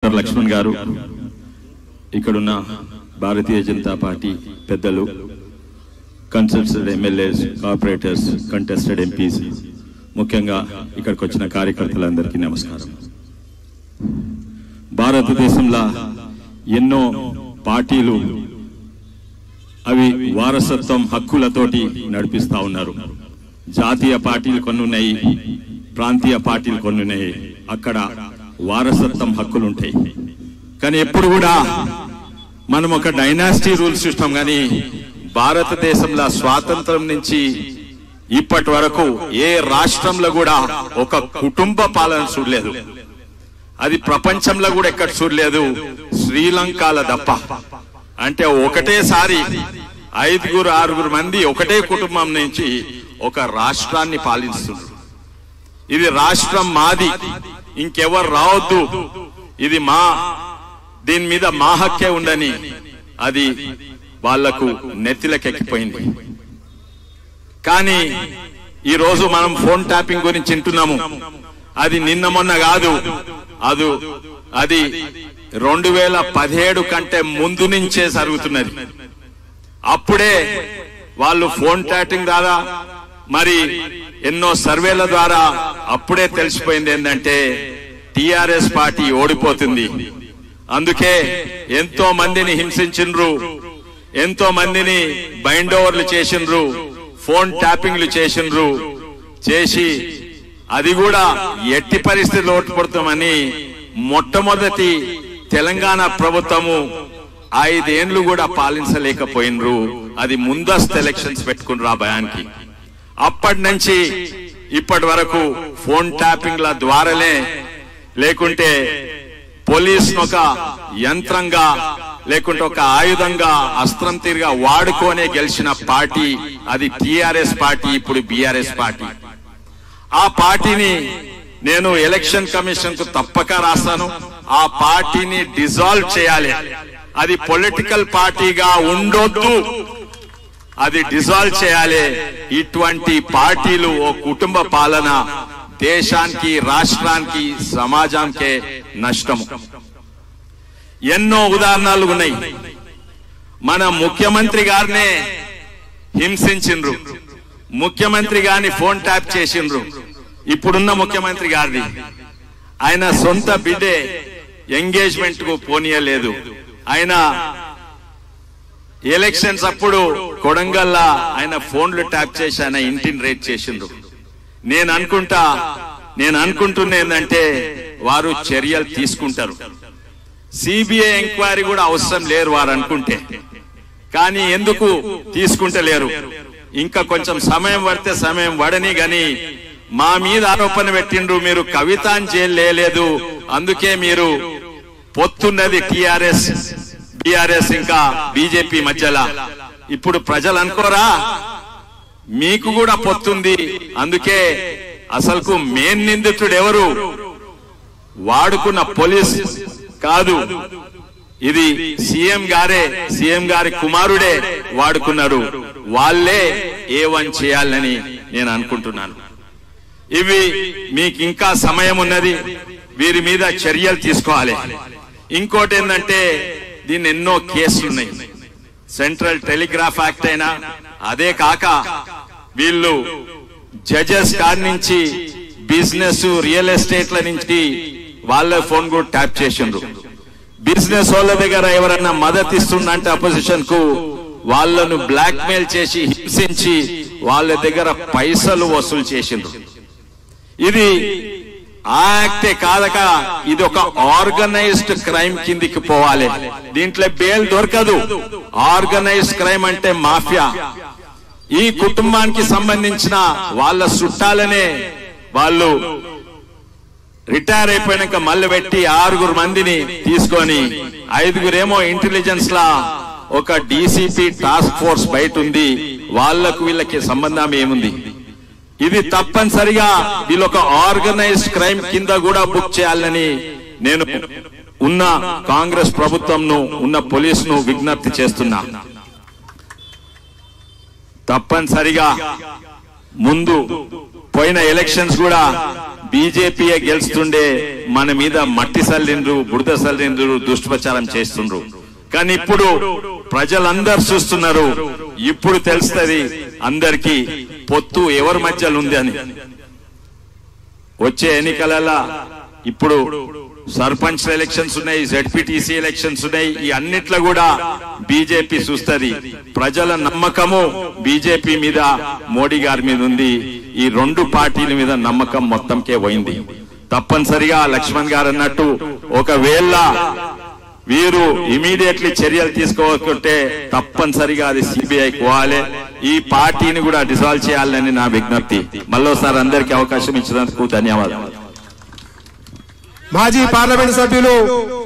doctor Laxman గారు ఇక్కడున్న Bharatiya Janata party పెద్దలు consulted MLAs corporators contested MPs ముఖ్యంగా ఇక్కడికి వచ్చిన కార్యకర్తలందరికీ నమస్కారం భారతదేశంలో ఎన్నో పార్టీలు అవి వారసత్వం హక్కులతోటి నడిపిస్తా ఉన్నారు జాతీయ పార్టీలు కొన్ని ఉన్నాయి ప్రాంతీయ పార్టీలు కొన్ని ఉన్నాయి అక్కడ వారసత్వం హక్కులు ఉంటాయి కానీ ఎప్పుడు కూడా మనం ఒక డైనాసిటీ రూల్ సిస్టమ్ కానీ భారతదేశంలో స్వాతంత్రం నుంచి ఇప్పటి వరకు ఏ రాష్ట్రంలో కూడా ఒక కుటుంబ పాలన చూడలేదు అది ప్రపంచంలో కూడా ఎక్కడ చూడలేదు శ్రీలంకల తప్ప అంటే ఒకటేసారి ఐదుగురు ఆరుగురు మంది ఒకటే కుటుంబం నుంచి ఒక రాష్ట్రాన్ని పాలిస్తున్నారు ఇది రాష్ట్రం మాది ఇంకెవరు రావద్దు ఇది మా దీని మీద మా హక్కే ఉండని అది వాళ్లకు నెత్తిలకెక్కిపోయింది కానీ ఈ రోజు మనం ఫోన్ ట్యాపింగ్ గురించి వింటున్నాము అది నిన్న మొన్న కాదు అది అది రెండు వేల పదిహేడు కంటే ముందు నుంచే జరుగుతున్నది అప్పుడే వాళ్ళు ఫోన్ ట్యాపింగ్ ద్వారా మరి ఎన్నో సర్వేల ద్వారా అప్పుడే తెలిసిపోయింది ఏంటంటే టిఆర్ఎస్ పార్టీ ఓడిపోతుంది అందుకే ఎంతో మందిని హింసించిండ్రు ఎంతో మందిని బైండ్ ఓవర్లు చేసిండ్రు ఫోన్ ట్యాపింగ్లు చేసిండ్రు చేసి అది కూడా ఎట్టి పరిస్థితులు ఓటుపడతామని మొట్టమొదటి తెలంగాణ ప్రభుత్వము ఐదేండ్లు కూడా పాలించలేకపోయినరు అది ముందస్తు ఎలక్షన్స్ పెట్టుకున్నారు ఆ భయానికి అప్పటి నుంచి ఇప్పటి వరకు ఫోన్ ట్యాపింగ్ల ద్వారానే లేకుంటే పోలీస్ ఒక యంత్రంగా లేకుంటే ఒక ఆయుధంగా అస్త్రం తీరుగా వాడుకోనే గెలిచిన పార్టీ అది టిఆర్ఎస్ పార్టీ ఇప్పుడు బిఆర్ఎస్ పార్టీ ఆ పార్టీని నేను ఎలక్షన్ కమిషన్ కు తప్పక రాస్తాను ఆ పార్టీని డిజాల్వ్ చేయాలి అది పొలిటికల్ పార్టీగా ఉండొద్దు అది డిజాల్వ్ చేయాలి ఇటువంటి పార్టీలు ఓ కుటుంబ పాలన దేశానికి రాష్ట్రానికి సమాజానికే నష్టము ఎన్నో ఉదాహరణలు ఉన్నాయి మన ముఖ్యమంత్రి గారినే హింసించిండ్రు ముఖ్యమంత్రి గారిని ఫోన్ ట్యాప్ చేసిండ్రు ఇప్పుడున్న ముఖ్యమంత్రి గారిని ఆయన సొంత బిడ్డే ఎంగేజ్మెంట్ కు పోనీయలేదు ఆయన ఎలక్షన్స్ అప్పుడు కొడంగల్లా ఆయన ఫోన్లు ట్యాప్ చేసి ఆయన ఇంటిని రేట్ చేసిండ్రు నేను అనుకుంటా నేను అనుకుంటున్నా ఏంటంటే వారు చర్యలు తీసుకుంటారు సిబిఐ ఎంక్వైరీ కూడా అవసరం లేరు వారు అనుకుంటే కానీ ఎందుకు తీసుకుంటలేరు ఇంకా కొంచెం సమయం పడితే సమయం పడని గాని మా మీద ఆరోపణ పెట్టిండ్రు మీరు కవితాన్ జైలు లేలేదు అందుకే మీరు పొత్తున్నది టిఆర్ఎస్ బిఆర్ఎస్ ఇంకా బీజేపీ మధ్యలో ఇప్పుడు ప్రజలు అనుకోరా మీకు కూడా పొత్తుంది అందుకే అసలుకు మెయిన్ నిందితుడు ఎవరు వాడుకున్న పోలీస్ కాదు ఇది సీఎం గారే సీఎం గారి కుమారుడే వాడుకున్నారు వాళ్ళే ఏ వన్ చేయాలని నేను అనుకుంటున్నాను ఇవి మీకు ఇంకా సమయం ఉన్నది వీరి మీద చర్యలు తీసుకోవాలి ఇంకోటి ఏంటంటే దీన్ని ఎన్నో కేసులు ఉన్నాయి సెంట్రల్ టెలిగ్రాఫ్ యాక్ట్ అయినా అదే కాక వీళ్ళు జడ్జెస్ కాడి నుంచి బిజినెస్ రియల్ ఎస్టేట్ల నుంచి వాళ్ళ ఫోన్ కూడా ట్యాప్ చేసిండ్రు బిజినెస్ వాళ్ళ దగ్గర ఎవరన్నా మద్దతు ఇస్తుందంటే అపోజిషన్ కు వాళ్ళను బ్లాక్ మెయిల్ చేసి హింసించి వాళ్ళ దగ్గర పైసలు వసూలు చేసిండ్రు ఇది ఆ యాక్టే కాదక ఇది ఒక ఆర్గనైజ్డ్ క్రైమ్ కిందికి పోవాలి దీంట్లో బెయిల్ దొరకదు ఆర్గనైజ్డ్ క్రైమ్ అంటే మాఫియా ఈ కుటుంబానికి సంబంధించిన వాళ్ళ చుట్టాలనే వాళ్ళు రిటైర్ అయిపోయినాక మళ్ళీ పెట్టి ఆరుగురు మందిని తీసుకొని ఐదుగురేమో ఇంటెలిజెన్స్ లా ఒక డీసీపీ టాస్క్ ఫోర్స్ బయట ఉంది వాళ్లకు వీళ్ళకి సంబంధం ఏముంది ఇది తప్పనిసరిగా వీళ్ళు ఒక ఆర్గనైజ్డ్ క్రైమ్ కింద కూడా బుక్ చేయాలని నేను ఉన్న కాంగ్రెస్ ప్రభుత్వంను ఉన్న పోలీసును విజ్ఞప్తి చేస్తున్నా తప్పనిసరిగా ముందు పోయిన ఎలక్షన్స్ కూడా బీజేపీయే గెలుస్తుండే మన మీద మట్టి సల్లిండ్రు బురద సల్లిండ్రు దుష్ప్రచారం చేస్తుండ్రు కానీ ఇప్పుడు ప్రజలందరూ చూస్తున్నారు ఇప్పుడు తెలుస్తుంది అందరికీ పొత్తు ఎవరి మధ్యలో ఉంది అని వచ్చే ఎన్నికలలో ఇప్పుడు సర్పంచ్ ఎలక్షన్స్ ఉన్నాయి జెడ్పీటీసీ ఎలక్షన్స్ ఉన్నాయి ఈ అన్నిట్లో కూడా బీజేపీ చూస్తుంది ప్రజల నమ్మకము బీజేపీ మీద మోడీ గారి మీద ఉంది ఈ రెండు పార్టీల మీద నమ్మకం మొత్తంకే పోయింది తప్పనిసరిగా లక్ష్మణ్ గారు అన్నట్టు ఒకవేళ వీరు ఇమీడియట్లీ చర్యలు తీసుకోవాలంటే తప్పనిసరిగా అది సిబిఐ పోవాలి ఈ పార్టీని కూడా డిసాల్వ్ చేయాలని నా విజ్ఞప్తి మళ్ళోసారి అందరికీ అవకాశం ఇచ్చినందుకు ధన్యవాదాలు మాజీ పార్లమెంట్ సభ్యులు